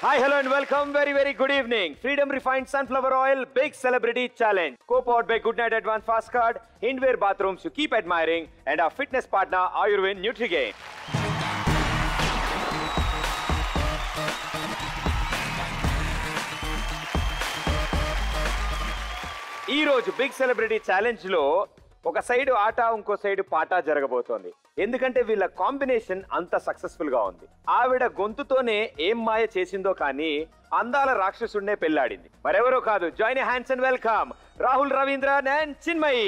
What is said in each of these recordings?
Hi, hello, and welcome. Very, very good evening. Freedom Refined Sunflower Oil Big Celebrity Challenge. Co-powered by Goodnight Advance Fast Card, Hindware Bathrooms you keep admiring, and our fitness partner, Ayurved Nutrigain. ఈ రోజు big celebrity challenge లో ఒక side ఆట ఇంకో side పాట జరగబోతోంది ఎందుకంటే వీళ్ళ కాంబినేషన్ అంత సక్సెస్ఫుల్ గా ఉంది ఆవిడ గొంతుతోనే ఏం మాయ చేసిందో కానీ అందాల రాక్షసుడినే పెళ్లాడింది మరెవరో కాదు join hands and welcome Rahul Ravindra and Chinmayi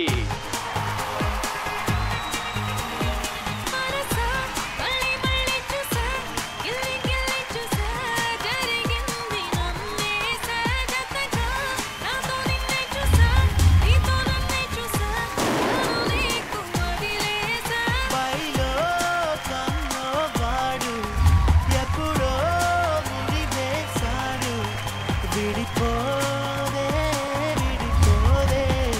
మనసా మళ్ళీ మళ్ళీ చూసా గిల్లి గిల్లి చూసా జరిగింది నమ్మేసా జతగా నాతో నిన్నే చూసా నీతో నన్నే చూసా నన్ను నీకు వదిలేసా పైలో కన్నో వాడు ఎప్పుడో ముడివేశాడు విడిపోదే విడిపోదే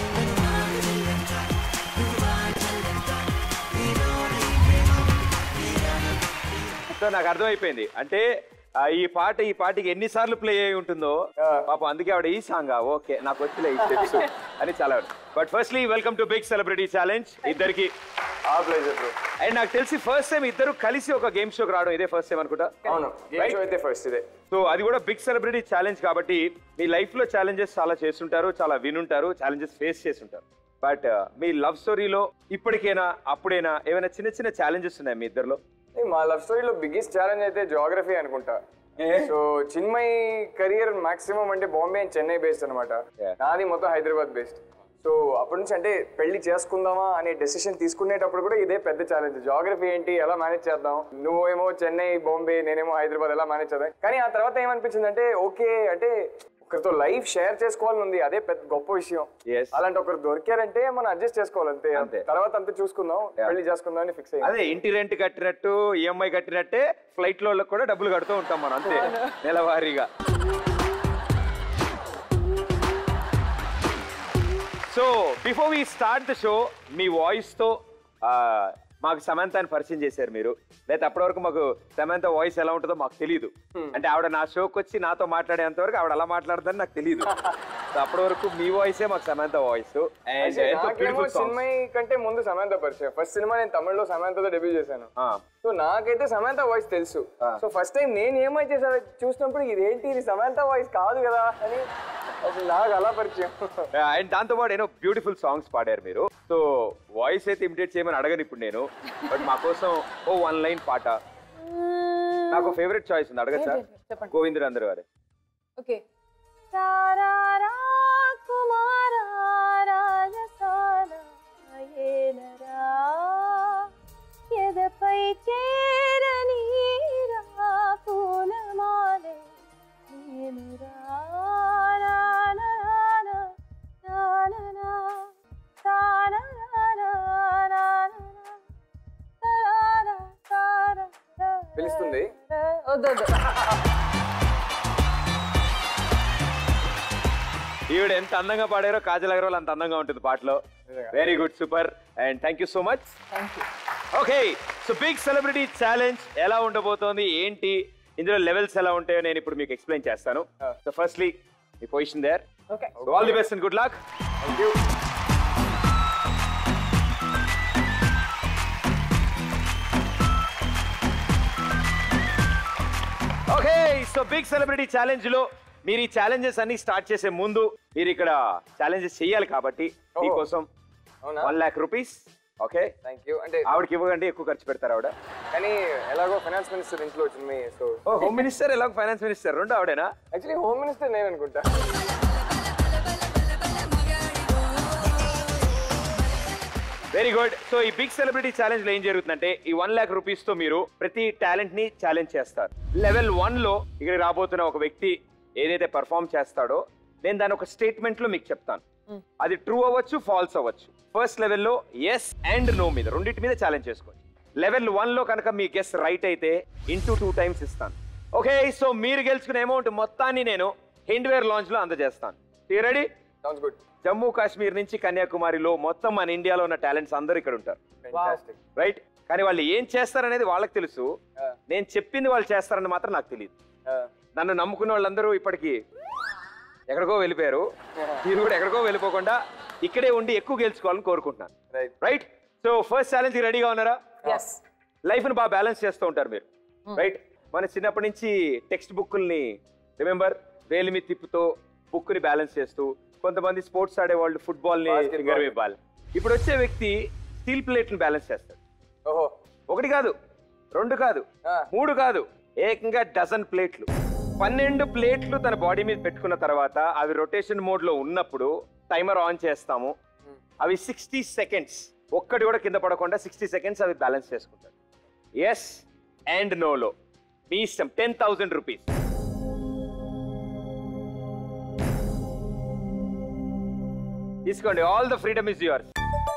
సో నాకు అర్థమైపోయింది అంటే ఆ, ఈ పాట ఈ పాటకి ఎన్నిసార్లు ప్లే అయి ఉంటుందో పాపం అందుకే ఆవిడ ఈ సాంగ్ ఓకే నాకు వచ్చిలే ఈ తెలుసు అని చాలా but firstly welcome to big celebrity challenge ఇద్దరికి ఆ ప్లేజర్ బ్రో అండ్ నాకు తెలిసి ఫస్ట్ టైం ఇద్దరు కలిసి ఒక గేమ్ షోకి రావడం ఇదే ఫస్ట్ టైం అనుకుంటా అవును గేమ్ షో అయితే ఫస్ట్ ఇదే సో అది కూడా బిగ్ సెలబ్రిటీ ఛాలెంజ్ కాబట్టి మీ లైఫ్ లో ఛాలెంజెస్ చాలా చేస్తుంటారు చాలా వినుంటారు ఛాలెంజెస్ ఫేస్ చేస్తుంటారు బట్ మీ లవ్ స్టోరీలో ఇప్పటికైనా అప్పుడైనా ఏమైనా చిన్న చిన్న ఛాలెంజెస్ ఉన్నాయి మీ ఇద్దరులో ఏ, మా లవ్ స్టోరీలో బిగ్గెస్ట్ ఛాలెంజ్ అయితే జోగ్రఫీ అనుకుంటా సో చిన్మయ్ కెరియర్ మాక్సిమం అంటే బాంబే అండ్ చెన్నై బేస్డ్ అనమాట Yeah. నాది మొత్తం హైదరాబాద్ బేస్డ్ సో అప్పటి నుంచి అంటే పెళ్లి చేసుకుందామా అనే డెసిషన్ తీసుకునేటప్పుడు కూడా ఇదే పెద్ద ఛాలెంజ్ జోగ్రఫీ ఏంటి ఎలా మేనేజ్ చేద్దాం నువ్వేమో చెన్నై బాంబే నేనేమో హైదరాబాద్ ఎలా మేనేజ్ చేద్దాం కానీ ఆ తర్వాత ఏమనిపించింది అంటే ఓకే అంటే ఒకరితో లైఫ్ షేర్ చేసుకోవాలని ఉంది అదే పెద్ద గొప్ప విషయం Yes. అలాంటి ఒకరు దొరికారంటే మనం అడ్జస్ట్ చేసుకోవాలి అంతే అంతే. తర్వాత అంతా చూసుకుందాం పెళ్లి చేసుకుందాం అని ఫిక్స్ అయ్యింది అదే ఇంటి రెంట్ కట్టినట్టు ఈఎంఐ కట్టినట్టే ఫ్లైట్ లో వాళ్ళకి కూడా డబ్బులు కడుతూ ఉంటాం మనం అంతే నెలవారీగా so before we start the show మీ వాయిస్ తో ఆ, మాకు సమంతాన్ని పరిచయం చేశారు మీరు లేదా అప్పటి వరకు మాకు సమంత వాయిస్ ఎలా ఉంటుందో మాకు తెలియదు అంటే ఆవిడ నా షోకి వచ్చి నాతో మాట్లాడేంత వరకు ఆవిడ అలా మాట్లాడుతుందని నాకు తెలియదు సో అప్పటి వరకు మీ వాయిసే మాకు సమంత వాయిస్ అండ్ ఎంతో నాకేమో బ్యూటిఫుల్ సాంగ్ సినిమా కంటే ముందు సమంత పరిచయం ఫస్ట్ సినిమా నేను తమిళ్లో సమంతతో డెబ్యూ చేశాను సో నాకైతే సమంత వాయిస్ తెలుసు సో ఫస్ట్ టైం నేను ఏమై చేశాను చూసినప్పుడు ఇదేంటి ఇది సమంత వాయిస్ కాదు కదా అని అసలు నాకు అలా పరిచయం అండ్ దాంతో పాటు ఏదో బ్యూటిఫుల్ సాంగ్స్ పాడారు మీరు సో వాయిస్ అయితే ఇమిటేట్ చేయమని అడగను ఇప్పుడు నేను బట్ మా కోసం ఓ వన్ లైన్ పాట నాకు ఫేవరెట్ చాయిస్ ఉంది అడగచ్చా చెప్పండి. గోవిందర్ అందరు వారే ఓకే తారారా కుమారా రాజసానా ఏనరా ఎదపై చేరనీరా పూలమాలే నేనురా నాననానా, నాననా, తాననానా, నాననా, తరారా, తారా, తారా. పిలుస్తుంది? వద్దు వద్దు ఈవిడ ఎంత అందంగా పాడారో కాజల్ అగర్వాల్ అంత అందంగా ఉంటుంది పాటలో very good super and thank you so much thank you okay so big celebrity challenge ఎలా ఉండబోతోంది ఏంటి ఇందులో లెవెల్స్ ఎలా ఉంటాయో నేను ఇప్పుడు మీకు ఎక్స్ప్లెయిన్ చేస్తాను సో ఫస్ట్లీ మీ position there okay all the best and good luck thank you okay so big celebrity challenge లో మీరు ఈ ఛాలెంజెస్ అన్ని స్టార్ట్ చేసే ముందు మీరు ఇక్కడ ఛాలెంజెస్ చేయాలి కాబట్టి Oh. మీకోసం అవునా one lakh rupees okay thank you అంటే ఆవిడకి ఇవ్వకండి ఎక్కువ ఖర్చు పెడతారు ఆవిడ కానీ ఎలాగో ఫైనాన్స్ మినిస్టర్ ఇంట్లో వచ్చింది సో ఓ హోమ్ మినిస్టర్ ఎలా ఫైనాన్స్ మినిస్టర్ రెండు ఆవిడేనా యాక్చువల్లీ హోమ్ మినిస్టర్ నేను అనుకుంటా వెరీ గుడ్ సో ఈ బిగ్ సెలబ్రిటీ ఛాలెంజ్ లో ఏం జరుగుతుందంటే ఈ వన్ లాక్ రూపీస్ తో మీరు ప్రతి టాలెంట్ ని ఛాలెంజ్ చేస్తారు లెవెల్ వన్ లో ఇక్కడ రాబోతున్న ఒక వ్యక్తి ఏదైతే పర్ఫామ్ చేస్తాడో నేను దాని ఒక స్టేట్మెంట్ లో మీకు చెప్తాను అది ట్రూ అవ్వచ్చు ఫాల్స్ అవ్వచ్చు ఫస్ట్ లెవెల్లో ఎస్ అండ్ నో మీద రెండింటి మీద ఛాలెంజ్ చేసుకోండి లెవెల్ వన్ లో కనుక మీ గెస్ రైట్ అయితే ఇంటూ టూ టైమ్స్ ఇస్తాను ఓకే సో మీరు గెలుచుకునే అమౌంట్ మొత్తాన్ని నేను హిండ్వేర్ లాంచ్ లో అందజేస్తాను ready sounds good Jammu Kashmir నుంచి కన్యాకుమారిలో మొత్తం మన ఇండియాలో ఉన్న టాలెంట్స్ అందరూ ఇక్కడ ఉంటారు ఫ్యాంటాస్టిక్ రైట్ కానీ వాళ్ళు ఏం చేస్తారనేది వాళ్ళకి తెలుసు ఆ, నేను చెప్పింది వాళ్ళు చేస్తారని మాత్రం నాకు తెలియదు ఆ. నన్ను నమ్ముకున్న వాళ్ళందరూ ఇప్పటికి ఎక్కడికో వెళ్ళిపోయారు మీరు కూడా ఎక్కడికో వెళ్ళిపోకుండా ఇక్కడే ఉండి ఎక్కువ గెలుచుకోవాలని కోరుకుంటున్నాను right right so first challenge రెడీగా ఉన్నారా ఎస్ లైఫ్ని బాగా బ్యాలెన్స్ చేస్తూ ఉంటారు మీరు రైట్ మన చిన్నప్పటి నుంచి టెక్స్ట్ బుక్కుల్ని రిమెంబర్ వేలి మీద తిప్పుతో బుక్ని బ్యాలెన్స్ చేస్తూ కొంతమంది స్పోర్ట్స్ ఆడేవాళ్ళు ఫుట్బాల్ని Basketball. ఫింగర్ వేపాల్ ఇప్పుడు వచ్చే వ్యక్తి స్టీల్ ప్లేట్ని బ్యాలెన్స్ చేస్తాడు ఓహో ఒకటి కాదు రెండు కాదు ఆ. మూడు కాదు ఏకంగా డజన్ ప్లేట్లు పన్నెండు ప్లేట్లు తన బాడీ మీద పెట్టుకున్న తర్వాత అవి రొటేషన్ మోడ్ లో ఉన్నప్పుడు టైమర్ ఆన్ చేస్తాము అవి సిక్స్టీ సెకండ్స్ ఒక్కటి కూడా కింద పడకుండా సిక్స్టీ సెకండ్స్ అవి బ్యాలెన్స్ చేసుకుంటాడు ఎస్ అండ్ నోలో మీ ఇష్టం టెన్ థౌసండ్ రూపీస్ తీసుకోండి all the freedom is yours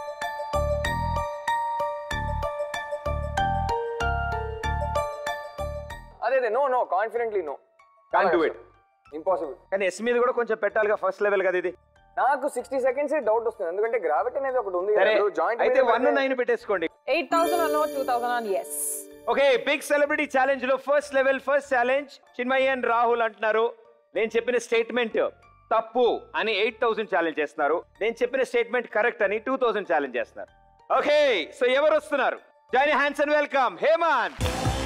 అదే అదే no no confidently no Can't do it. Impossible కానీ ఎస్ మీద కూడా కొంచెం పెట్టాలిగా ఫస్ట్ లెవెల్ కదా ఇది నాకు సిక్స్టీ సెకండ్స్ డౌట్ వస్తుంది ఎందుకంటే గ్రావిటీ అనేది ఒకటి ఉంది సరే జాయింట్ అయితే వన్ నైన్ పెట్టేసుకోండి ఎయిట్ థౌసండ్ అన్నో టూ థౌసండ్ అని yes okay big celebrity challenge లో first level first challenge Chinmayi and Rahul అంటున్నారు నేను చెప్పిన స్టేట్మెంట్ తప్పు అని ఎయిట్ థౌసండ్ ఛాలెంజ్ చేస్తున్నారు నేను చెప్పిన స్టేట్మెంట్ కరెక్ట్ అని టూ థౌసండ్ ఛాలెంజ్ చేస్తున్నారు ఓకే సో ఎవరు వస్తున్నారు join hands and welcome Hemant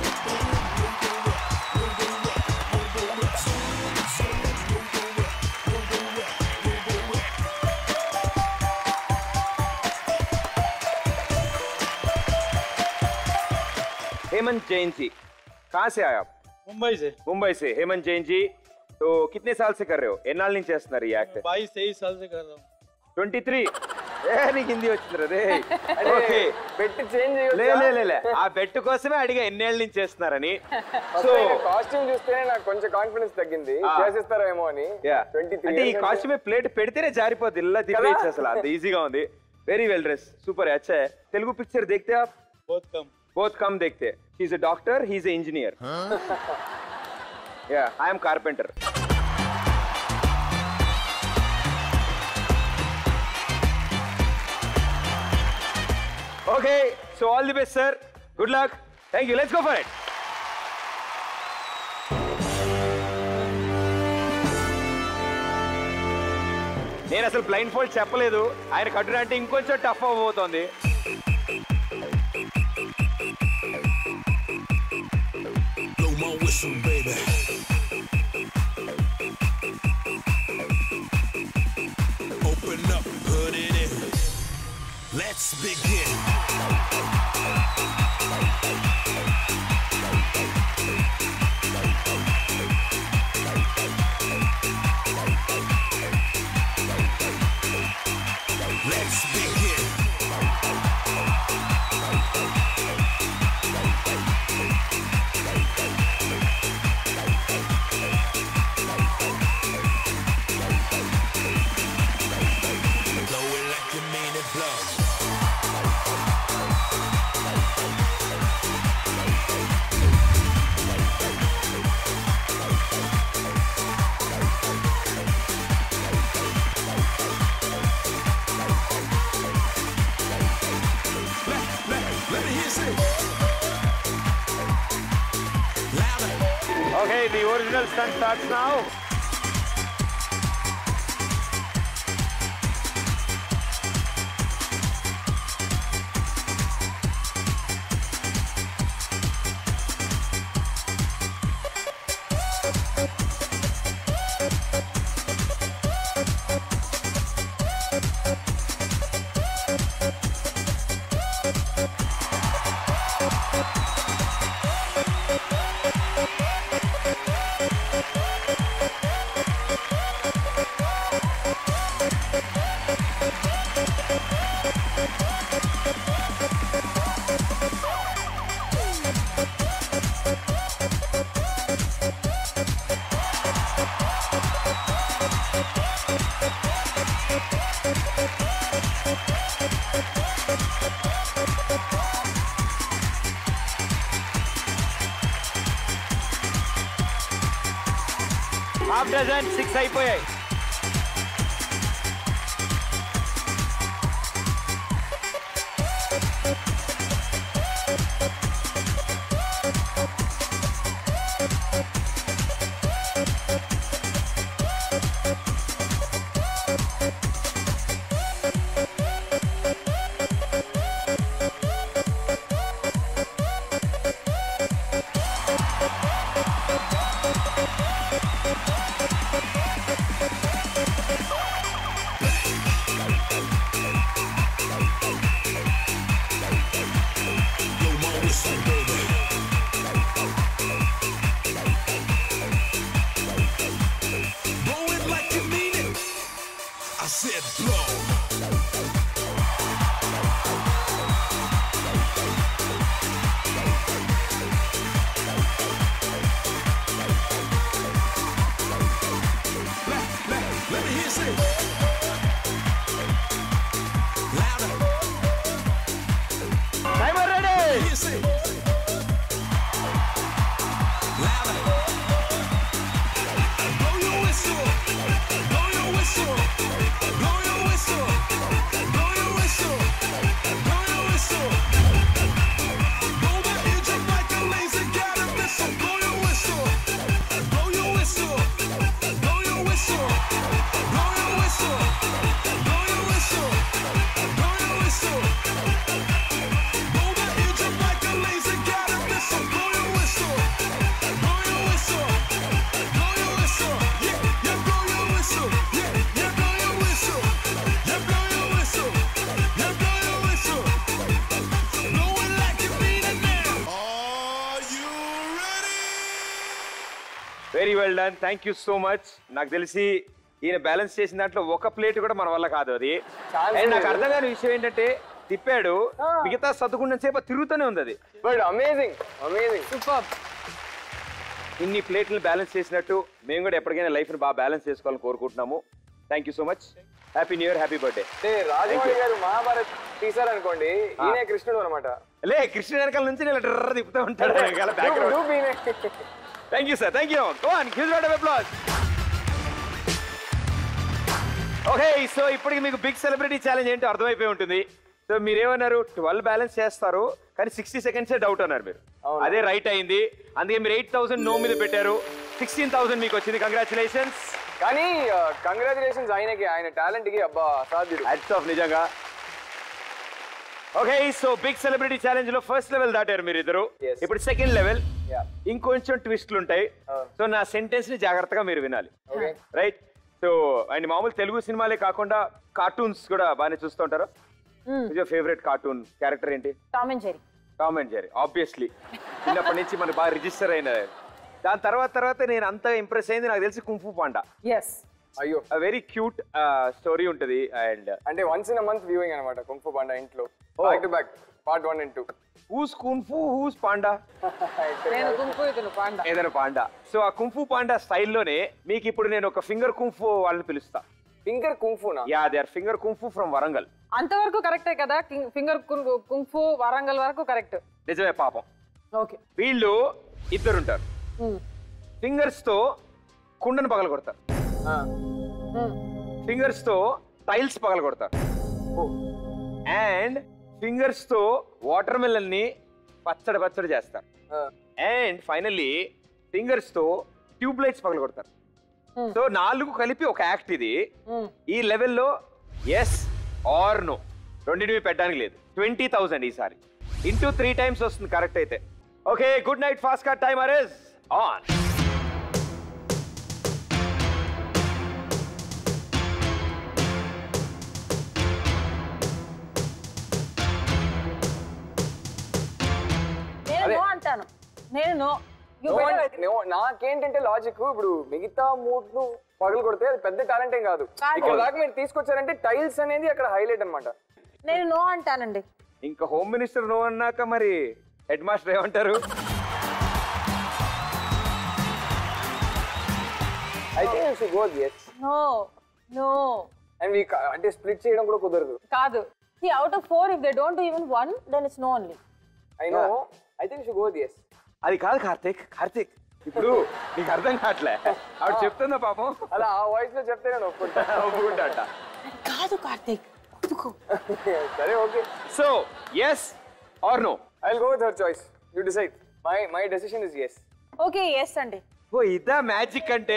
Hemant Jain ji कहाँ से आए आप मुंबई से मुंबई से हेमंत जैन जी तो कितने साल से कर रहे हो ఎన్నాళ్ళ నుంచి చేస్తున్నారు ఈ యాక్ట్ बाईस तेईस साल से कर रहा हूँ ట్వంటీ త్రీ ఏ నీకు హిందీ వచ్చిందిరా రే ఓకే పెట్టి చేంజ్ లే లే లే, లే ఆ బెట్ కోసమే అడిగా ఎన్నేళ్ళ నుంచి చేస్తున్నారని సో కాస్ట్యూమ్ చూస్తేనే నాకు కొంచెం కాన్ఫిడెన్స్ తగ్గింది ఆ. చేసిస్తారేమో అని యా ట్వంటీ త్రీ అంటే ఈ కాస్ట్యూమ్ ప్లేట్ పెడితేనే జారిపోద్ది ఇలా తిప్పేయచ్చు అసలు అంత ఈజీగా ఉంది వెరీ వెల్ డ్రెస్ సూపర్ అచ్చా है తెలుగు పిక్చర్ देखते आप बहुत कम बहुत कम देखते हैं he is a doctor he is a engineer या I am carpenter Okay, so all the best, sir. Good luck. Thank you. Let's go for it. నేను అసలు బ్లైండ్ ఫోల్డ్ చెప్పలేదు ఆయన కట్టుడు అంటే ఇంకొంచెం టఫ్ అవ్వబోతోంది Blow my whistle, baby. Open up, put it in. Let's begin. Let's begin. Blow it like you mean it blow. Let, let, let me hear you say. Louder. Okay, the original stunt starts now. Half dozen six అయిపోయాయి said blow. Let, let, let me hear you say. Louder. Timer ready Hear you say. Louder. Blow your whistle. Blow your whistle. Blow your whistle. Blow your whistle. Blow your whistle. Blow the engine like a laser guided missile. Blow your whistle. Blow your whistle. Blow your whistle. Blow your whistle. Blow your whistle. Blow your whistle. Blow the engine like a laser guided missile. Blow your whistle. Blow your whistle. Blow your whistle. Yeah, yeah, blow your whistle. Yeah, yeah, blow your whistle. Yeah, blow your whistle. Yeah, blow your whistle. Blow it like you mean it now. Are you ready? Very well done thank you so much నాకు తెలిసి ఈయన balance చేసిన దాంట్లో ఒక plate కూడా మన వల్ల కాదు అది Chance అండ్ నాకు లేదు. అర్థం కాని విషయం ఏంటంటే తిప్పాడు మిగతా సర్దుకున్న సేపు అది తిరుగుతూనే ఉంది అది బట్ అమేజింగ్ అమేజింగ్ సూపర్ ఇన్ని ప్లేట్లు బ్యాలెన్స్ చేసినట్టు మేము కూడా ఎప్పటికైనా లైఫ్ని బాగా బ్యాలెన్స్ చేసుకోవాలని కోరుకుంటున్నాము thank you so much happy new year happy birthday అంటే రాజమౌళి గారు మహాభారత్ తీసారనుకోండి ఈయనే కృష్ణుడు అనమాట లే కృష్ణ వెనకాల నుంచి నేను డ్రర్ తిప్పుతూ ఉంటాడు వెనకాల background thank you sir thank you go on huge round of applause okay so ఇప్పటికి మీకు బిగ్ సెలబ్రిటీ ఛాలెంజ్ ఏంటో అర్థమైపోయి ఉంటుంది సో మీరేమన్నారు ట్వెల్వ్ బ్యాలెన్స్ చేస్తారు కానీ సిక్స్టీ సెకండ్సే డౌట్ అన్నారు మీరు అదే రైట్ అయింది అందుకే మీరు ఎయిట్ థౌసండ్ నో మీద పెట్టారు సిక్స్టీన్ థౌసండ్ మీకు వచ్చింది కంగ్రాచులేషన్స్ కానీ కంగ్రాచులేషన్స్ ఆయనకి ఆయన టాలెంట్ కి అబ్బా అసాధ్యుడు హ్యాట్స్ ఆఫ్ నిజంగా okay so big celebrity challenge లో ఫస్ట్ లెవెల్ దాటారు మీరు ఇద్దరు Yes. ఇప్పుడు సెకండ్ లెవెల్ Yeah. ఇంకొంచెం ట్విస్ట్లు ఉంటాయి Oh. సో నా సెంటెన్స్ ని జాగ్రత్తగా మీరు వినాలి ఓకే రైట్ సో అండ్ మామూలు తెలుగు సినిమాలే కాకుండా కార్టూన్స్ కూడా బాగానే చూస్తుంటారు ఫేవరెట్ కార్టూన్ క్యారెక్టర్ ఏంటి Tom and Jerry Tom and Jerry obviously చిన్నప్పటి నుంచి మనకు బాగా రిజిస్టర్ అయిన దాని తర్వాత తర్వాత నేను అంత ఇంప్రెస్ అయింది నాకు తెలిసి కుంఫు పాండా ఎస్ అయ్యో వెరీ క్యూట్ స్టోరీ ఉంటుంది అండ్ అంటే వన్స్ ఇన్ మంత్ వ్యూయింగ్ అనమాట కుంఫు బండ ఇంట్లో Oh. Back to back part one and two who's kung fu who's panda నేను కుంకు ఇతను పాండా ఏదైనా పాండా సో ఆ కుంఫు పాండా స్టైల్లోనే మీకు ఇప్పుడు నేను ఒక ఫింగర్ కుంఫు వాళ్ళని పిలుస్తా ఫింగర్ కుంఫునా yeah they are finger kung fu from Warangal అంతవరకు కరెక్టే కదా ఫింగర్ కుంఫు వరంగల్ వరకు కరెక్ట్ నిజమే పాపం ఓకే వీళ్ళు ఇద్దరుంటారు ఫింగర్స్ తో కుండను పగల కొడతారు ఫింగర్స్ తో టైల్స్ పగల కొడతారు అండ్ ఫింగర్స్ తో వాటర్ మిలన్ ని పచ్చడి పచ్చడి చేస్తారు అండ్ ఫైనల్లీ ఫింగర్స్ తో ట్యూబ్ లైట్స్ పగల కొడతారు సో నాలుగు కలిపి ఒక యాక్ట్ ఇది ఈ లెవెల్లో ఎస్ ఆర్ నో రెండింటివి పెట్టడానికి లేదు ట్వంటీ థౌసండ్ ఈసారి ఇంటూ త్రీ టైమ్స్ వస్తుంది కరెక్ట్ అయితే okay good night fast card timer is on నేను అదే. నో అంటాను నేను no you No one- no- నాకేంటంటే లాజిక్ ఇప్పుడు మిగతా మూడ్ ను పగలు కొడితే అది పెద్ద టాలెంట్ ఏం కాదు కాదు. ఇక్కడ దాకా మీరు తీసుకొచ్చారంటే టైల్స్ అనేది అక్కడ హైలైట్ అన్నమాట నేను నో అంటానండి ఇంకా హోమ్ మినిస్టర్ నో అన్నాక మరి హెడ్ మాస్టర్ ఏమంటారు అయితే go yes no no and అంటే స్ప్లిట్ చేయడం కూడా కుదరదు కాదు see out of four if they don't do even one then it's no only I know I think should go yes అది కాదు కార్తీక్ కార్తీక్ ఇప్పుడు నీకు అర్థం కావట్లే ఆవిడ చెప్తుందా పాపం అలా ఆ వాయిస్ లో చెప్తే నేను ఒప్పుకుంటా ఒప్పుకుంటాట కాదు కార్తీక్ సరే okay so yes or no I will go with her choice you decide my my decision is yes okay yes అండి ఓ ఇదా మ్యాజిక్ అంటే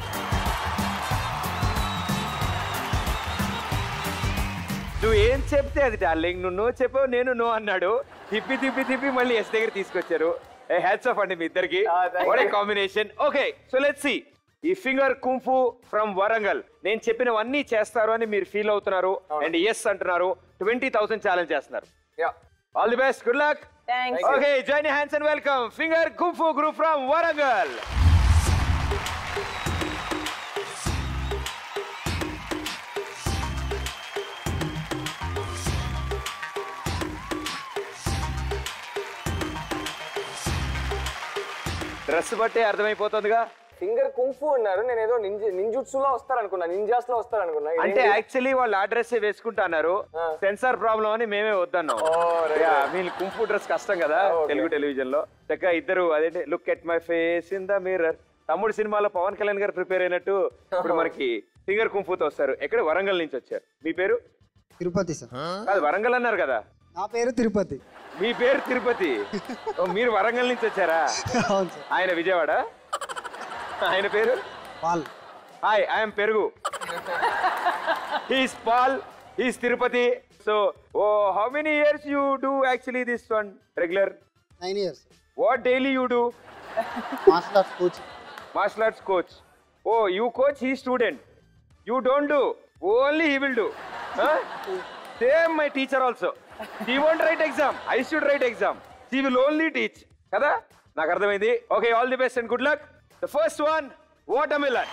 నువ్వు ఏం చెప్తే అది డార్లింగ్ నువ్వు నో చెప్పావు నేను నో అన్నాడు తిప్పి తిప్పి తిప్పి మళ్ళీ ఎస్ దగ్గర తీసుకొచ్చారు ఏ హ్యాట్స్ ఆఫ్ అండి మీ ఇద్దరికి Ah, thank what you. Combination okay so let's see ఈ ఫింగర్ కుంఫు ఫ్రమ్ వరంగల్ నేను చెప్పినవన్నీ చేస్తారు అని మీరు ఫీల్ అవుతున్నారు అండ్ ఎస్ అంటున్నారు ట్వంటీ థౌసండ్ ఛాలెంజ్ చేస్తున్నారు yeah all the best good luck thanks you. Okay join hands and welcome finger kung fu group from Warangal dress బట్టే అర్థమైపోతుందిగా ఫింగర్ కుంఫు అన్నారు నేను ఏదో నింజ నింజుట్సులో వస్తారనుకున్నా నింజాస్ లో వస్తారనుకున్నా అంటే యాక్చువల్లీ వాళ్ళు ఆ డ్రెస్ వేసుకుంటున్నారు సెన్సార్ ప్రాబ్లం అని మేమే వద్దన్నాం మీరు కుంఫు డ్రెస్ కష్టం కదా తెలుగు టెలివిజన్ లో చక్కగా ఇద్దరు అదేంటి look at my face in the mirror తమ్ముడు సినిమాలో పవన్ కళ్యాణ్ గారు ప్రిపేర్ అయినట్టు ఇప్పుడు మనకి ఫింగర్ కుంఫుతో వస్తారు ఎక్కడ వరంగల్ నుంచి వచ్చారు మీ పేరు తిరుపతి సార్ కాదు వరంగల్ అన్నారు కదా నా పేరు తిరుపతి మీ పేరు తిరుపతి ఓ, మీరు వరంగల్ నుంచి వచ్చారా అవును సార్ ఆయన విజయవాడ ఆయన పేరు పాల్ హాయ్ ఐఎమ్ పెరుగు he's Paul he's Tirupati so oh how many years you do actually this one regular nine years what daily you do martial arts coach martial arts coach oh you coach he student you don't do only he will do same my teacher also he won't write exam I should write exam he will only teach కదా నాకు అర్థమైంది okay all the best and good luck the first one watermelon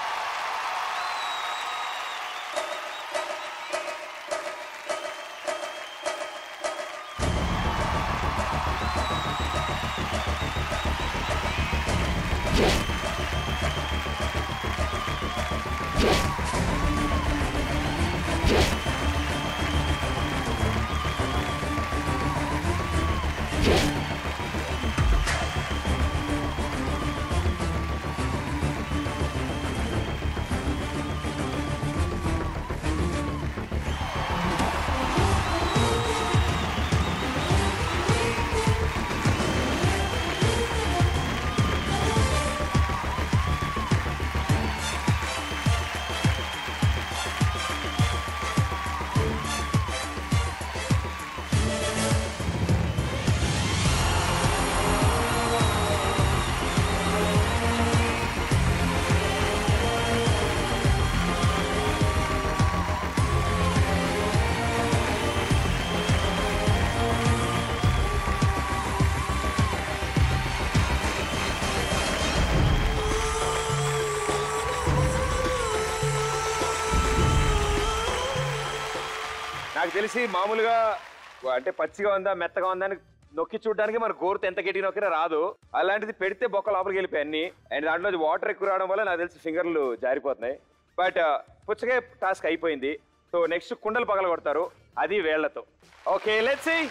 నాకు తెలిసి మామూలుగా అంటే పచ్చిగా ఉందా మెత్తగా ఉందా అని నొక్కి చూడడానికి మన గోరుతో ఎంత గట్టిగా నొక్కినా రాదు అలాంటిది పెడితే బొక్క లోపలికి వెళ్ళిపోయి అన్ని అండ్ దాంట్లో వాటర్ ఎక్కువ రావడం వల్ల నాకు తెలిసి ఫింగర్లు జారిపోతున్నాయి బట్ పుచ్చకాయ టాస్క్ అయిపోయింది సో నెక్స్ట్ కుండలు పగల కొడతారు అది వేళ్లతో okay let's see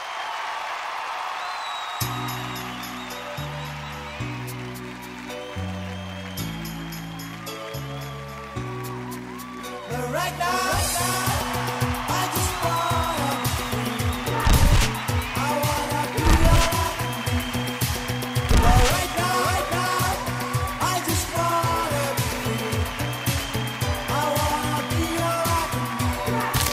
Right now, I just wanna I wanna be alright. But right now, right now, I just wanna I wanna be alright.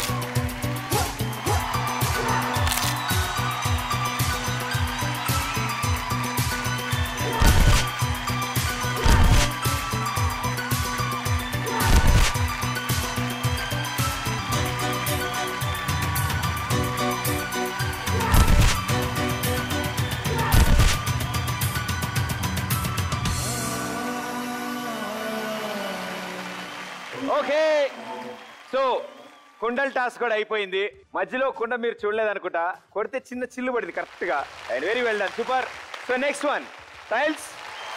Okay so కుండల్ టాస్క్ కూడా అయిపోయింది మధ్యలో కుండ మీరు చూడలేదు అనుకుంటా కొడితే చిన్న చిల్లు పడింది కరెక్ట్ గా and very well done super so next one tiles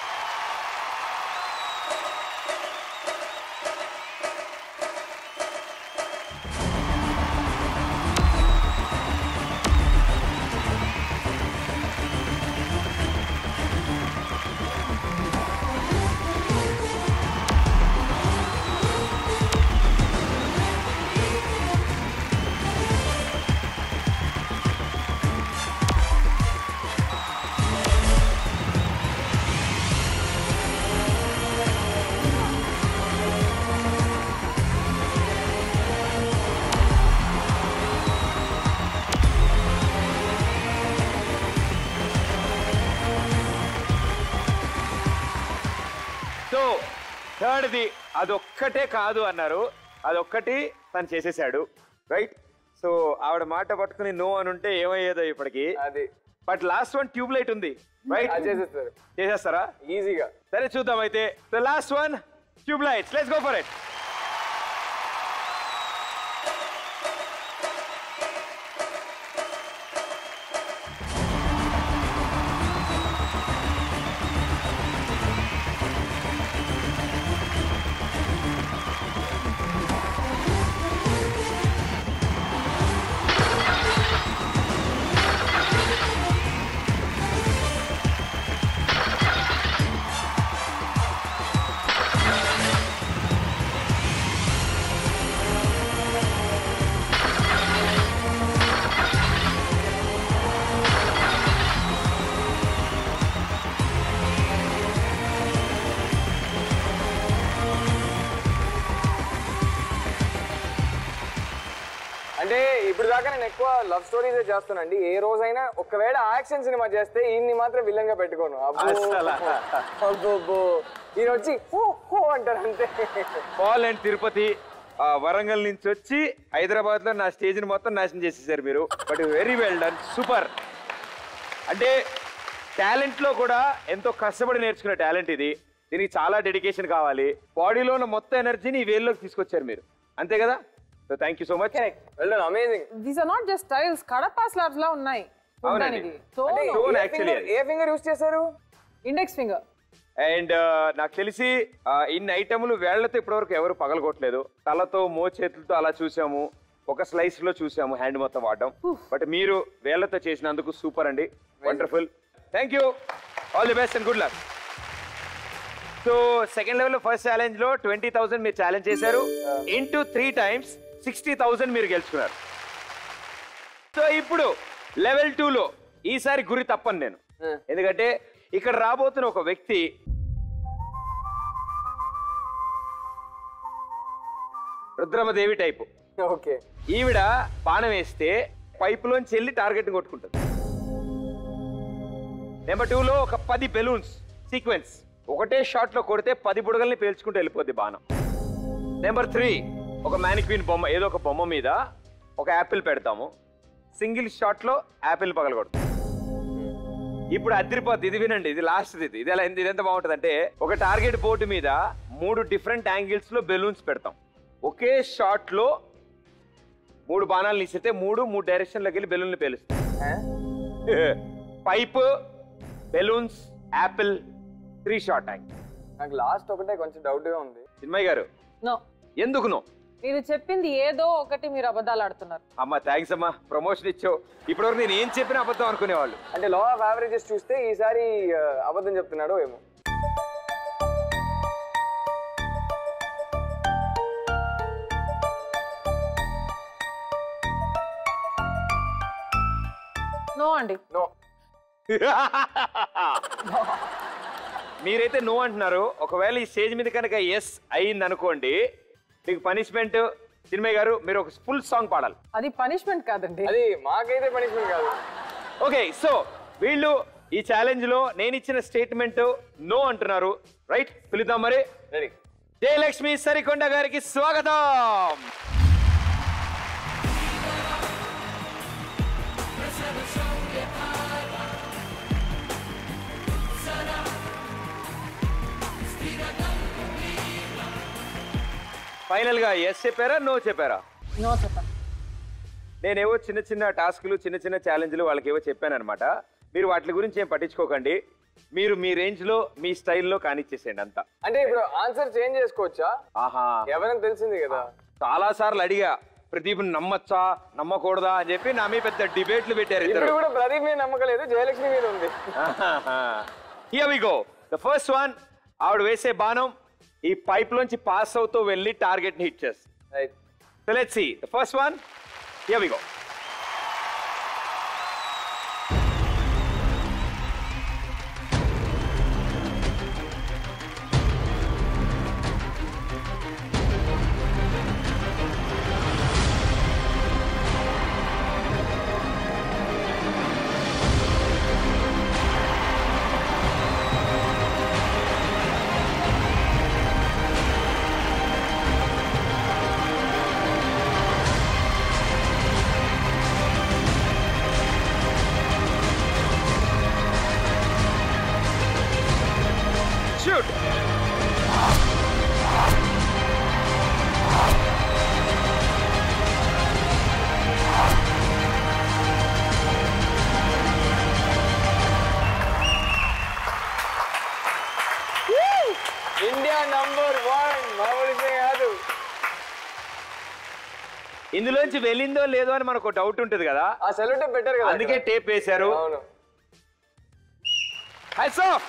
so థర్డ్ది అదొక్కటే కాదు అన్నారు అదొక్కటి తను చేసేసాడు రైట్ సో ఆవిడ మాట పట్టుకుని నో అని ఉంటే ఏమయ్యేదో ఇప్పటికి అది but last one tube light ఉంది రైట్ అది చేసేస్తారు చేసేస్తారా ఈజీగా సరే చూద్దాం అయితే the last one tube lights let's go for it ఇప్పుడు దాకా నేను ఎక్కువ లవ్ స్టోరీసే చేస్తానండి ఏ రోజైనా ఒకవేళ యాక్షన్ సినిమా చేస్తే ఈయన్ని మాత్రం విలన్ గా పెట్టుకోను అబ్బో అస్సలా. అబ్బో, అబ్బో. ఈయన వచ్చి హో హో అంటారు అంతే పాల్ అండ్ తిరుపతి ఆ, వరంగల్ నుంచి వచ్చి హైదరాబాద్ లో నా స్టేజ్ ని మొత్తం నాశనం చేసేసారు మీరు but very well done super అంటే టాలెంట్ లో కూడా ఎంతో కష్టపడి నేర్చుకునే టాలెంట్ ఇది దీనికి చాలా డెడికేషన్ కావాలి బాడీలో ఉన్న మొత్తం ఎనర్జీని ఈ వేల్లోకి తీసుకొచ్చారు మీరు అంతే కదా so thank you so much well done amazing these are not just styles Kadapa slabs లా ఉన్నాయి అవునండి. చూడడానికి సో Stone actually అది. ఏ ఫింగర్ యూస్ చేశారు ఇండెక్స్ ఫింగర్ అండ్ నాకు తెలిసి ఆ, ఇన్ని ఐటమ్లు వేళ్లతో ఇప్పటివరకు ఎవరు పగలగొట్టలేదు తలతో మో చేతులతో అలా చూసాము ఒక స్లైస్ లో చూసాము హ్యాండ్ మొత్తం వాడడం బట్ మీరు వేళ్లతో చేసినందుకు సూపర్ అండి wonderful thank you all the best and good luck so second level first challenge లో ట్వంటీ థౌసండ్ మీరు ఛాలెంజ్ చేశారు into three times sixty thousand మీరు గెలుచుకున్నారు సో ఇప్పుడు లెవెల్ లో ఈసారి గురి తప్పను నేను ఎందుకంటే ఇక్కడ రాబోతున్న ఒక వ్యక్తి రుద్రమదేవి టైపు ఓకే ఈవిడ బాణం వేస్తే పైపులోంచి వెళ్ళి టార్గెట్ కొట్టుకుంటుంది నెంబర్ టూలో ఒక పది బెలూన్స్ సీక్వెన్స్ ఒకటే షాట్ లో కొడితే పది బుడగల్ని పేల్చుకుంటూ వెళ్ళిపోద్ది బాణం నెంబర్ త్రీ ఒక మ్యానిక్వీన్ బొమ్మ ఏదో ఒక బొమ్మ మీద ఒక యాపిల్ పెడతాము సింగిల్ షాట్ లో యాపిల్ పగలగొడతాం ఇప్పుడు అదిరిపోద్ది ఇది వినండి ఇది లాస్ట్ ఇది ఇది ఎలా ఇది ఎంత బాగుంటుంది అంటే ఒక టార్గెట్ బోర్డు మీద మూడు డిఫరెంట్ యాంగిల్స్ లో బెలూన్స్ పెడతాం ఒకే షాట్ లో మూడు బాణాలు ఇస్తే మూడు మూడు డైరెక్షన్లోకి వెళ్ళి బెలూన్లు పేలుస్తాం pipe balloons apple three shot angle నాకు లాస్ట్ ఒకటే కొంచెం డౌట్ గా ఉంది చిన్మయ్య గారు నో ఎందుకు నో మీరు చెప్పింది ఏదో ఒకటి మీరు అబద్ధాలు ఆడుతున్నారు అమ్మ థ్యాంక్స్ అమ్మా ప్రమోషన్ ఇచ్చావు ఇప్పటివరకు నేను ఏం చెప్పినా అబద్ధం అనుకునేవాళ్ళు అంటే లా ఆఫ్ యావరేజెస్ చూస్తే ఈసారి ఆ, అబద్ధం చెప్తున్నాడు ఏమో నో అండి నో మీరైతే నో అంటున్నారు ఒకవేళ ఈ స్టేజ్ మీద కనుక ఎస్ అయింది అనుకోండి మీకు పనిష్మెంట్ చిన్మయ్య గారు మీరు ఒక ఫుల్ సాంగ్ పాడాలి అది పనిష్మెంట్ కాదండి అది మాకైతే పనిష్మెంట్ కాదు ఓకే సో వీళ్ళు ఈ ఛాలెంజ్ లో నేను ఇచ్చిన స్టేట్మెంట్ నో అంటున్నారు రైట్ పిలుద్దాం మరి రెడీ జయలక్ష్మి సరికొండ గారికి స్వాగతం ఫైనల్ గా ఎస్ చెప్పారా నో చెప్పారా నో చెప్పండి నేనేవో చిన్న చిన్న టాస్క్లు చిన్న చిన్న ఛాలెంజ్లు వాళ్ళకి ఏవో చెప్పాను అనమాట మీరు వాటి గురించి ఏం పట్టించుకోకండి మీరు మీ రేంజ్ లో మీ స్టైల్లో కానిచ్చేసేయండి అంతా అంటే ఇప్పుడు ఆన్సర్ చేంజ్ చేసుకోవచ్చా ఆహా ఎవరైనా తెలిసింది కదా చాలా సార్లు అడిగా ప్రదీప్ నమ్మచ్చా నమ్మకూడదా అని చెప్పి నా మీద పెద్ద డిబేట్లు పెట్టారు ఇప్పుడు ఇద్దరు కూడా ప్రదీప్ మీద నమ్మకలేదు జయలక్ష్మి మీద ఉంది here we go the first one ఆవిడ వేసే బాణం ఈ పైప్ లోంచి పాస్ అవుతూ వెళ్ళి టార్గెట్ ని హిట్ చేస్తుంది right so let's see the first one here we go shoot India number one మామూలుగా కాదు ఇందులోంచి వెళ్ళిందో లేదో అని మనకు డౌట్ ఉంటుంది కదా ఆ సెల్యూట్ బెటర్ కదా అందుకే టేప్ వేశారు అవును హ్యాట్స్ ఆఫ్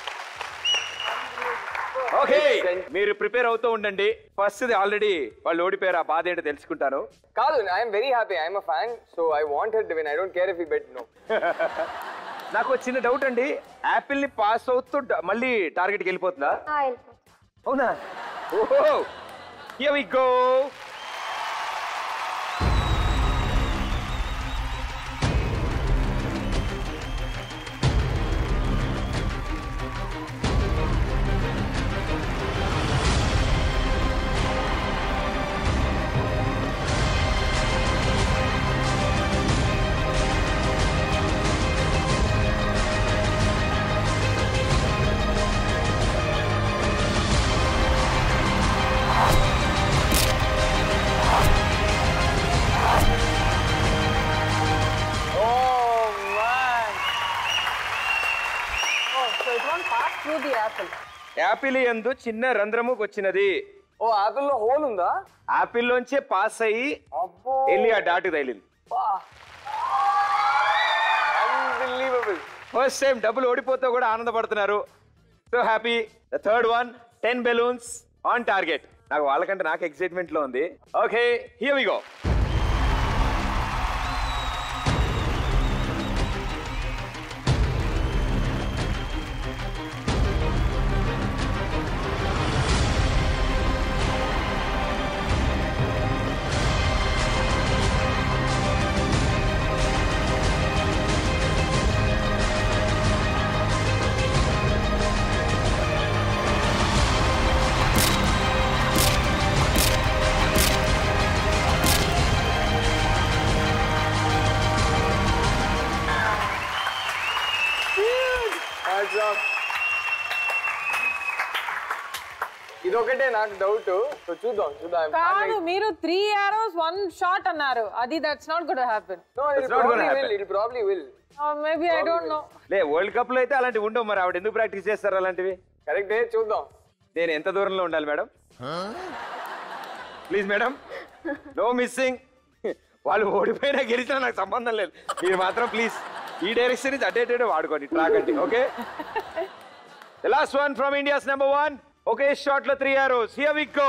ఓకే మీరు ప్రిపేర్ అవుతూ ఉండండి ఫస్ట్ ఆల్రెడీ వాళ్ళు ఓడిపోయారు ఆ బాధ ఏంటో తెలుసుకుంటారు కాదు I'm very happy I'm a fan so I want head win I don't care if you bet no నాకు ఒక చిన్న డౌట్ అండి యాపిల్ ని పాస్ అవుతూ డ- మళ్ళీ టార్గెట్ కి వెళ్ళిపోతుందా అవునా ఓహో హియర్ వి గో ఆపిల్ ఎందు చిన్న రంధ్రము వచ్చినది ఓ యాపిల్ లో హోల్ ఉందా ఆపిల్ లోంచే పాస్ అయ్యి అబ్బో వెళ్ళి ఆ డాట్ తగిలింది అన్బిలీవబుల్ ఫస్ట్ టైం డబ్బులు ఓడిపోతే కూడా ఆనందపడుతున్నారు so happy the third one ten balloons on target నాకు వాళ్ళకంటే నాకు ఎక్సైట్మెంట్ లో ఉంది ఓకే హియర్ వి గో ఇదొకటే నాకు డౌట్ సో చూద్దాం చూద్దాం కాదు మీరు త్రీ ఆరోస్ వన్ షాట్ అన్నారు అది that's not good happen It's not gonna happen. It probably will maybe I don't know లే వరల్డ్ కప్ లో అయితే అలాంటివి ఉండవు మరి ఆవిడ ఎందుకు ప్రాక్టీస్ చేస్తారు అలాంటివి కరెక్టే చూద్దాం నేను ఎంత దూరంలో ఉండాలి madam please madam no missing వాళ్ళు ఓడిపోయినా గెలిచినా నాకు సంబంధం లేదు మీరు మాత్రం ప్లీజ్ ఈ డైరెక్షన్ నుంచి అటే అటే వాడుకోండి ట్రాక్ అంటే okay last one from India's number one ఒకే షాట్ లో three arrows here we go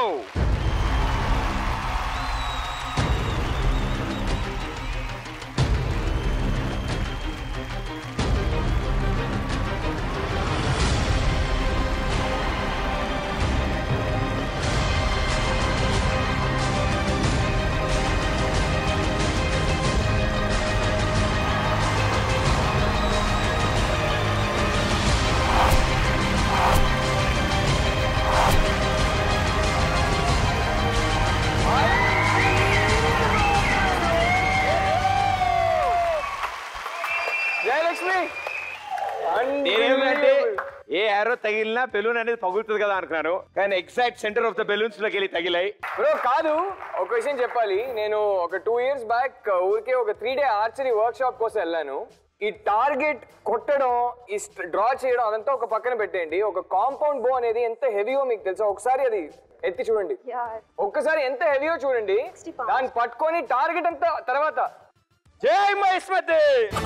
Jayalakshmi నేనేమంటే ఏ ఆరో తగిలినా బెలూన్ అనేది పగులుతుంది కదా అనుకున్నాను కానీ exact centre of the balloons లోకి వెళ్ళి తగిలాయి బ్రో కాదు ఒక విషయం చెప్పాలి నేను ఒక టూ ఇయర్స్ బ్యాక్ ఊరికే ఒక three day archery workshop కోసం వెళ్ళాను ఈ టార్గెట్ కొట్టడం ఈ డ్రా చేయడం అదంతా ఒక పక్కన పెట్టేయండి ఒక కాంపౌండ్ బో అనేది ఎంత హెవీయో మీకు తెలుసా ఒకసారి అది ఎత్తి చూడండి ఒక్కసారి ఎంత హెవీయో చూడండి దాన్ని పట్టుకొని టార్గెట్ అంతా తర్వాత జై మహేష్మతి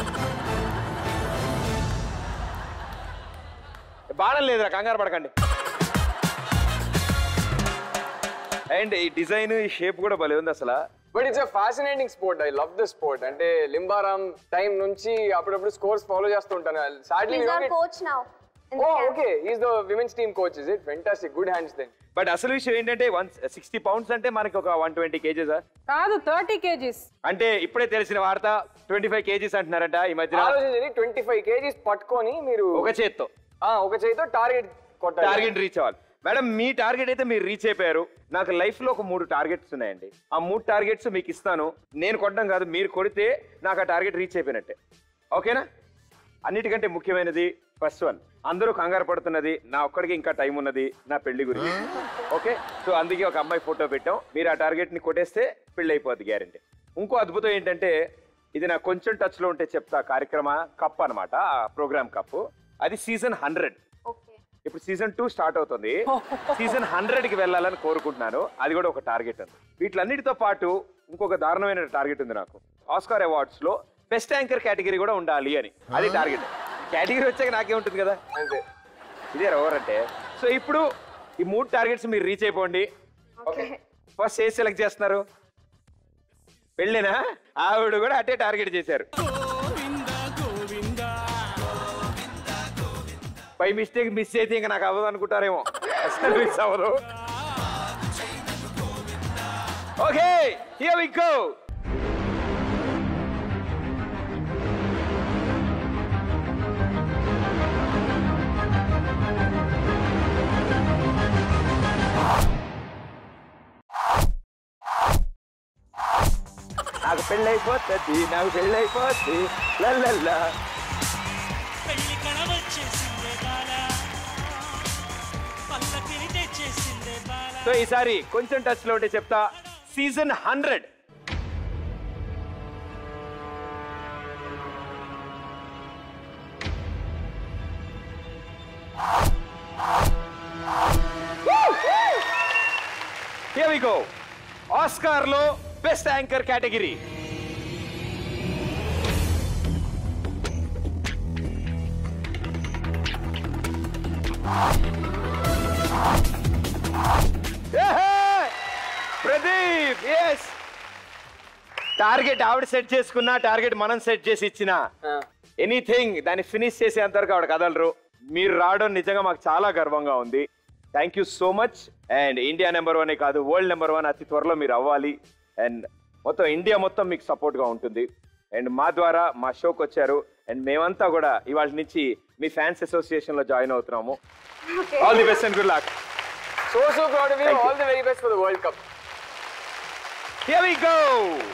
బాణం లేదురా కంగారు పడకండి అండ్ ఈ డిజైన్ ఈ షేప్ కూడా భలే ఉంది అసలు but it's a fascinating sport I love the sport అంటే లింబారాం టైం నుంచి అప్పుడప్పుడు స్కోర్స్ ఫాలో చేస్తూ ఉంటాను sadly He's our coach now. in the ఓ camp. Okay is the women's team coach is it fantastic good hands then but అసలు విషయం ఏంటంటే one sixty pounds అంటే మనకి ఒక వన్ ట్వంటీ కేజెస్ కాదు థర్టీ కేజీస్ అంటే ఇప్పుడే తెలిసిన వార్త ట్వంటీ ఫైవ్ కేజీస్ అంటున్నారంట ఈ మధ్యన ఆలోచించండి ట్వంటీ ఫైవ్ కేజీస్ పట్టుకొని మీరు ఒక చేత్తో ఆ, ఒక చేతితో టార్గెట్ కొట్టాలి టార్గెట్ రీచ్ అవ్వాలి మేడం మీ టార్గెట్ అయితే మీరు రీచ్ అయిపోయారు నాకు లైఫ్ లో ఒక మూడు టార్గెట్స్ ఉన్నాయండి ఆ మూడు టార్గెట్స్ మీకు ఇస్తాను నేను కొట్టడం కాదు మీరు కొడితే నాకు ఆ టార్గెట్ రీచ్ అయిపోయినట్టే ఓకేనా అన్నిటికంటే ముఖ్యమైనది ఫస్ట్ వన్ అందరూ కంగారు పడుతున్నది నా ఒక్కడికి ఇంకా టైం ఉన్నది నా పెళ్లి గురించి ఓకే సో అందుకే ఒక అమ్మాయి ఫోటో పెట్టాం మీరు ఆ టార్గెట్ ని కొట్టేస్తే పెళ్లి అయిపోద్ది గ్యారంటీ ఇంకో అద్భుతం ఏంటంటే ఇది నాకు కొంచెం టచ్ లో ఉంటే చెప్తా కార్యక్రమ కప్ అన్నమాట ఆ ప్రోగ్రామ్ కప్ అది సీజన్ హండ్రెడ్ Okay. ఇప్పుడు సీజన్ టూ స్టార్ట్ అవుతుంది సీజన్ హండ్రెడ్ కి వెళ్ళాలని కోరుకుంటున్నాను అది కూడా ఒక టార్గెట్ ఉంది వీటిలన్నిటితో పాటు ఇంకొక దారుణమైన టార్గెట్ ఉంది నాకు ఆస్కార్ అవార్డ్స్ లో బెస్ట్ యాంకర్ కేటగిరీ కూడా ఉండాలి అని అది టార్గెట్ కేటగిరీ వచ్చాక నాకే ఉంటుంది కదా అంతే ఇదే ఓవర్ అంటే సో ఇప్పుడు ఈ మూడు టార్గెట్స్ మీరు రీచ్ అయిపోండి Okay. ఫస్ట్ ఏ సెలెక్ట్ చేస్తున్నారు పెళ్ళినా ఆవిడ కూడా అట్టే టార్గెట్ చేశారు బై మిస్టేక్ మిస్ అయితే ఇంకా నాకు అవ్వదు అనుకుంటారేమో అసలు మిస్ అవ్వదు ఓకే హియర్ వి గో నాకు పెళ్ళైపోతుంది నాకు పెళ్ళైపోద్ది లల్లల్లా పెళ్లి కడవచ్చేసిందే బాల పల్లకిని తెచ్చేసిందే బాల సో ఈసారి కొంచెం టచ్ లో ఉంటే చెప్తా season hundred here we go Oscar లో best anchor category Pradeep yes target ఆవిడ సెట్ చేసుకున్నా టార్గెట్ మనం సెట్ చేసి ఇచ్చిన ఎనీథింగ్ దాన్ని ఫినిష్ చేసేంత వరకు ఆవిడ కదలరు మీరు రావడం నిజంగా మాకు చాలా గర్వంగా ఉంది thank you so much and India number one కాదు వరల్డ్ నెంబర్ వన్ అతి త్వరలో మీరు అవ్వాలి అండ్ మొత్తం ఇండియా మొత్తం మీకు support గా ఉంటుంది అండ్ మా ద్వారా మా షోకి వచ్చారు అండ్ మేమంతా కూడా ఇవాళ నుంచి మీ ఫ్యాన్స్ అసోసియేషన్ లో జాయిన్ అవుతున్నాము all the best and good luck so so proud of you Thank you. All the very best for the world cup Here we go!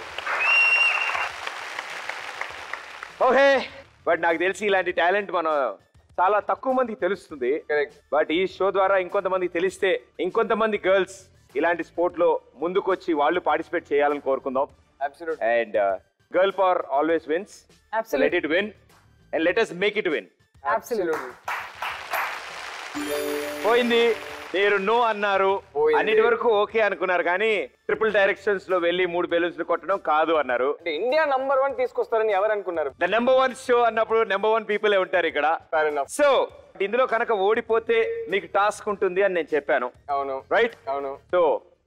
Okay but నాకు తెలిసి ఇలాంటి టాలెంట్ మనం చాలా తక్కువ మందికి తెలుస్తుంది Correct. బట్ ఈ షో ద్వారా ఇంకొంతమందికి తెలిస్తే ఇంకొంతమంది గర్ల్స్ ఇలాంటి స్పోర్ట్ లో ముందుకు వచ్చి వాళ్ళు పార్టిసిపేట్ చేయాలని కోరుకుందాం absolute and girl power always wins Absolutely. Let it win and let us make it win absolutely పోయింది మీరు నో అన్నారు పోయింది. అన్నిటి వరకు ఓకే అనుకున్నారు కానీ ట్రిపుల్ డైరెక్షన్స్ లో వెళ్ళి మూడు బెలూన్స్ కొట్టడం కాదు అన్నారు అంటే ఇండియా నంబర్ వన్ తీసుకొస్తారని ఎవరు అనుకున్నారు ద నెంబర్ వన్ షో అన్నప్పుడు నెంబర్ వన్ పీపుల్ ఉంటారు ఇక్కడ ఫైర్ ఎనఫ్ సో ఇందులో కనుక ఓడిపోతే మీకు టాస్క్ ఉంటుంది అని నేను చెప్పాను అవును రైట్ అవును సో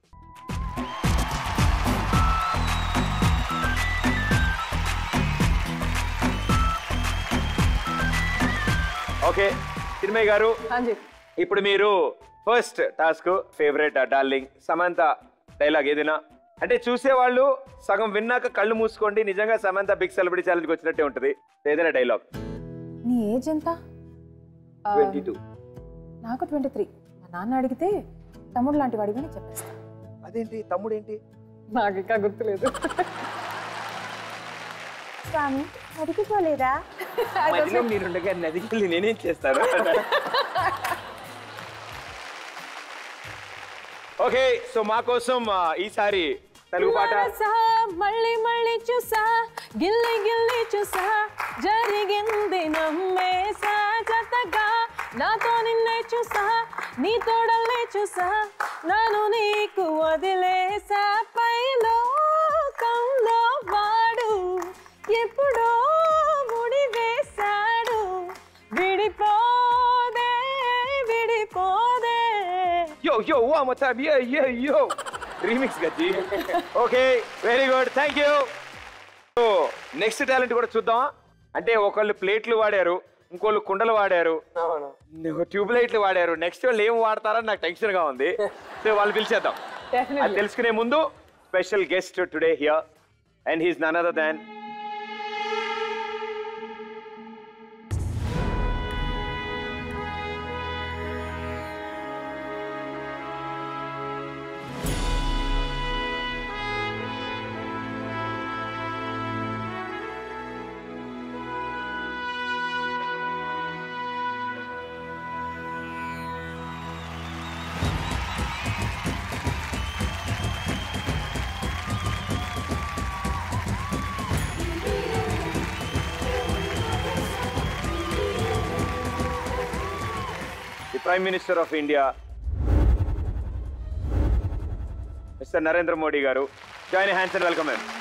ఓకే చిన్మయ్య గారు హాంజీ ఇప్పుడు మీరు first task favourite darling Samantha dialogue ఏదైనా అంటే చూసేవాళ్ళు సగం విన్నాక కళ్ళు మూసుకోండి నిజంగా సమంత బిగ్ సెలబ్రిటీ ఛాలెంజ్కి వచ్చినట్టే ఉంటుంది ఏదైనా డైలాగ్ నీ ఏజ్ ఎంత ఆ, ట్వంటీ టూ నాకు ట్వంటీ త్రీ మా నాన్న అడిగితే తమ్ముడు లాంటి వాడివి అని చెప్పేస్తా అదేంటి తమ్ముడు ఏంటి నాకు ఇంకా గుర్తులేదు స్వామి అడిగిపోలేదా మధ్యలో మీరుండగా నదికి వెళ్ళి నేనేం చేస్తాను ఓకే సో మా కోసం ఆ, ఈసారి తెలుగు పాట వరస మళ్ళీ మళ్ళీ చూసా గిల్లి గిల్లి చూసా జరిగింది నమ్మేసా జతగా నాతో నిన్నే చూసా నీ తోడల్లే చూసా నన్ను నీకు వదిలేసా పైలోకంలో వాడు ఎప్పుడో ముడి వేశాడు విడిపోదే విడిపోదే యో యో వా మొత్తం యో యో యో రీమిక్స్ గజ్జి okay very good thank you so next talent కూడా చూద్దాం అంటే ఒకళ్ళు ప్లేట్లు వాడారు ఇంకోళ్ళు కుండలు వాడారు అవును ట్యూబ్ లైట్లు వాడారు నెక్స్ట్ వాళ్ళు ఏం వాడతారని నాకు టెన్షన్ గా ఉంది సో వాళ్ళు పిలిచేద్దాం అది డెఫినెట్లీ తెలుసుకునే ముందు special guest today here and he's none other than the prime minister of India mister Narendra Modi garu join hands and welcome ma'am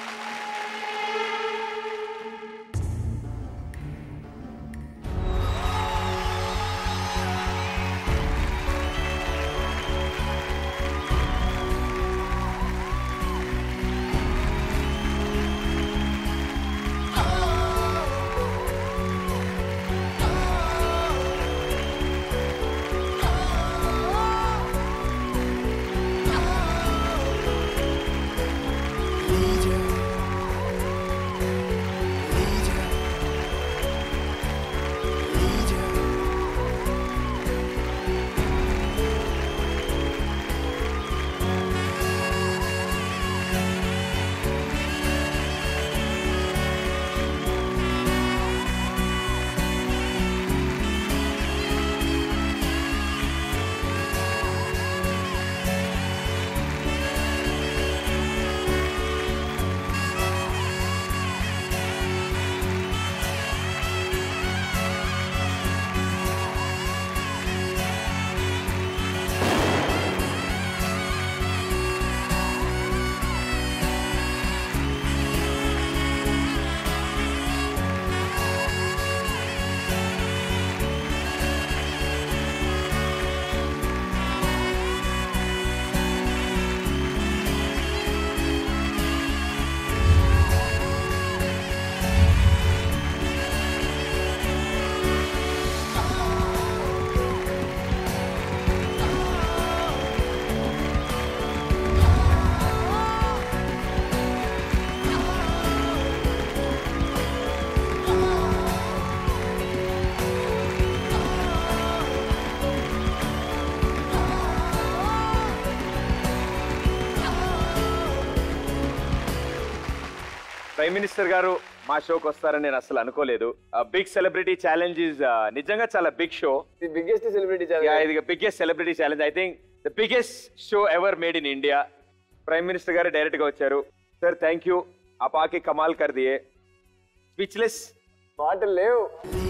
prime minister garu మా షోకి వస్తారని నేను అసలు అనుకోలేదు బిగ్ సెలబ్రిటీ ఛాలెంజ్ ఇస్ నిజంగా చాలా big show the biggest celebrity challenge ఇది biggest celebrity challenge I think the biggest show ever made in India prime minister garu direct గా వచ్చారు సార్ థ్యాంక్ యూ ఆ పాకి కమాల్ కర్ దియే స్పీచ్లెస్ మాటలు లేవు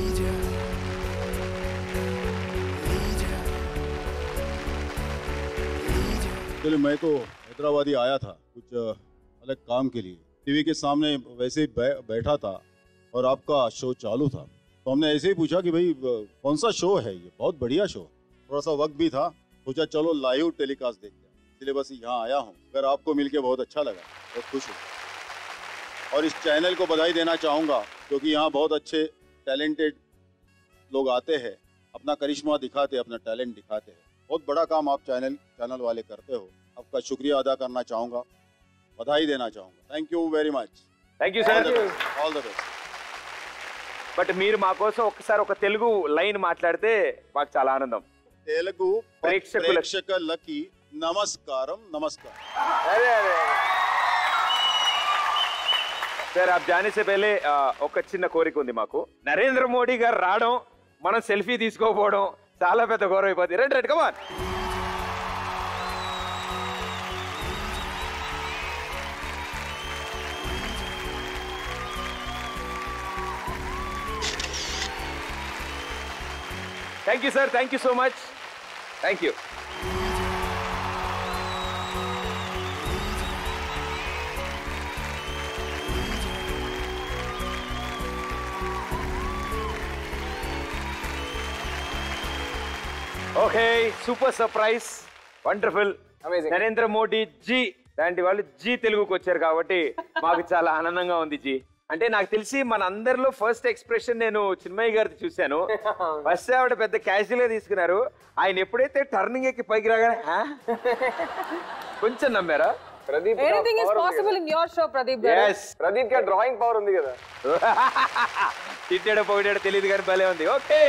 एक्चुअली मैं तो हैदराबाद ही आया था कुछ अ, अलग काम के लिए टीवी के सामने वैसे ही बै, बैठा था और आपका शो चालू था तो हमने ऐसे ही पूछा कि भाई अ, कौन सा शो है ये बहुत बढ़िया शो थोड़ा सा वक्त भी था सोचा चलो लाइव टेलीकास्ट देखते हैं इसलिए बस यहाँ आया हूँ अगर आपको मिलके बहुत अच्छा लगा बहुत खुश हूँ और इस चैनल को बधाई देना चाहूँगा क्योंकि यहाँ बहुत अच्छे टैलेंटेड लोग आते हैं अपना करिश्मा दिखाते हैं अपना टैलेंट दिखाते हैं बहुत बड़ा काम आप चैनल चैनल वाले करते हो आपका शुक्रिया अदा करना चाहूँगा बधाई देना चाहूँगा thank you very much thank you sir all the best but మీరు మా కోసం ఒకసారి ఒక తెలుగు లైన్ మాట్లాడితే మాకు చాలా ఆనందం తెలుగు ప్రేక్షకుల- ప్రేక్షకులకి నమస్కారం నమస్కారం అరే అరే సార్ आप जाने से पहले ఆ, ఒక చిన్న కోరిక ఉంది మాకు నరేంద్ర మోడీ గారు రావడం మనం సెల్ఫీ తీసుకోకపోవడం చాలా పెద్ద గౌరవం అయిపోతుంది రండి రండి come on thank you sir thank you so much thank you okay super surprise wonderful Amazing. Narendra Modi ji లాంటి వాళ్ళు జీ తెలుగుకి వచ్చారు కాబట్టి మాకు చాలా ఆనందంగా ఉంది జీ అంటే నాకు తెలిసి మన అందరిలో ఫస్ట్ ఎక్స్ప్రెషన్ నేను చిన్మయ్య గారిది చూశాను ఫస్ట్ ఆవిడ పెద్ద క్యాజువల్ గా తీసుకున్నారు ఆయన ఎప్పుడైతే టర్నింగ్ ఎక్కి పైకి రాగానే "హా?" కొంచెం నమ్మారా Pradeep anything is possible in your show Pradeep garu yes Pradeep కి డ్రాయింగ్ పవర్ ఉంది కదా తిట్టాడో పొగిడాడో తెలియదు కానీ భలే ఉంది ఓకే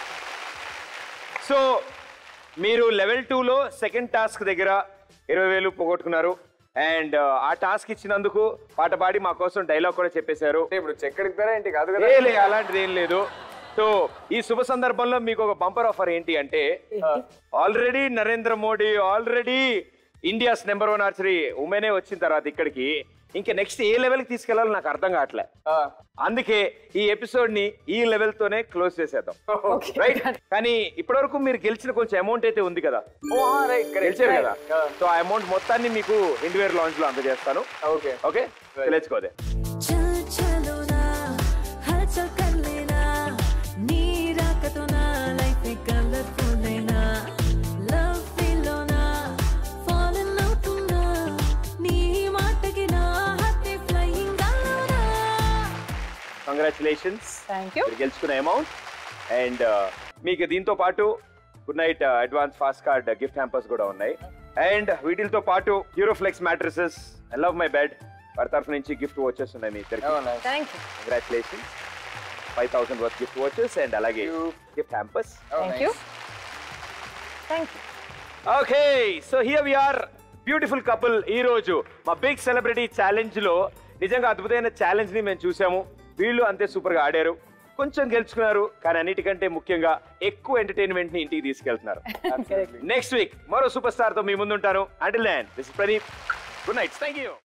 సో మీరు లెవెల్ టూలో సెకండ్ టాస్క్ దగ్గర ఇరవై వేలు పోగొట్టుకున్నారు అండ్ ఆ టాస్క్ ఇచ్చినందుకు పాట పాడి మా కోసం డైలాగ్ కూడా చెప్పేశారు అంటే ఇప్పుడు చెక్ ఎడుగుతారా ఏంటి కాదు కదా ఏ లే అలాంటిది ఏం లేదు సో ఈ శుభ సందర్భంలో మీకు ఒక బంపర్ ఆఫర్ ఏంటి అంటే already Narendra Modi already India's number one archery ఉమెనే వచ్చిన తర్వాత ఇక్కడికి ఇంకా నెక్స్ట్ ఏ లెవెల్ కి తీసుకెళ్లాలో నాకు అర్థం కావట్లే ఆ, అందుకే ఈ ఎపిసోడ్ ని ఈ లెవెల్ తోనే క్లోజ్ చేసేద్దాం రైట్ కానీ ఇప్పటివరకు మీరు గెలిచిన కొంచెం అమౌంట్ అయితే ఉంది కదా ఓ, ఆ, right, correct, గెలిచారు కదా right. ఆ, సో ఆ అమౌంట్ మొత్తాన్ని మీకు ఇండివేర్ లాంచ్ లో అందజేస్తాను ఓకే ఓకే Right. తెలుసుకోదే चल चलो ना हलचल कर लेना నీ రాకతో నా లైఫ్ కలర్ఫుల్ అయినా లవ్ ఫీల్ నా ఫాలన్ అవుతున్నా నీ మాటకి నా హార్ట్ ఫ్లయింగ్ అవునా కంగ్రాచులేషన్స్ థ్యాంక్ యూ మీరు గెలుచుకున్న అమౌంట్ అండ్ మీకు దీంతో పాటు good night advance fast card gift hampers కూడా ఉన్నాయి అండ్ వీటితో పాటు Euroflex mattresses I love my bed వారి తరఫు నుంచి గిఫ్ట్ వచ్చేసి ఉన్నాయి మీ ఇద్దరికి అవునా thank you congratulations five thousand worth gift వచ్చెస్ అండ్ అలాగే gift hampers thank you thank you okay so here we are beautiful couple ఈ రోజు మా బిగ్ సెలబ్రిటీ ఛాలెంజ్ లో నిజంగా అద్భుతమైన ఛాలెంజ్ ని మేము చూసాము వీళ్ళు అంతే సూపర్ గా ఆడారు కొంచెం గెలుచుకున్నారు కానీ అన్నిటికంటే ముఖ్యంగా ఎక్కువ ఎంటర్టైన్మెంట్ ని ఇంటికి తీసుకెళ్తున్నారు నెక్స్ట్ వీక్ మరో సూపర్ స్టార్ తో మీ ముందుంటాను until this Pradeep good night thank you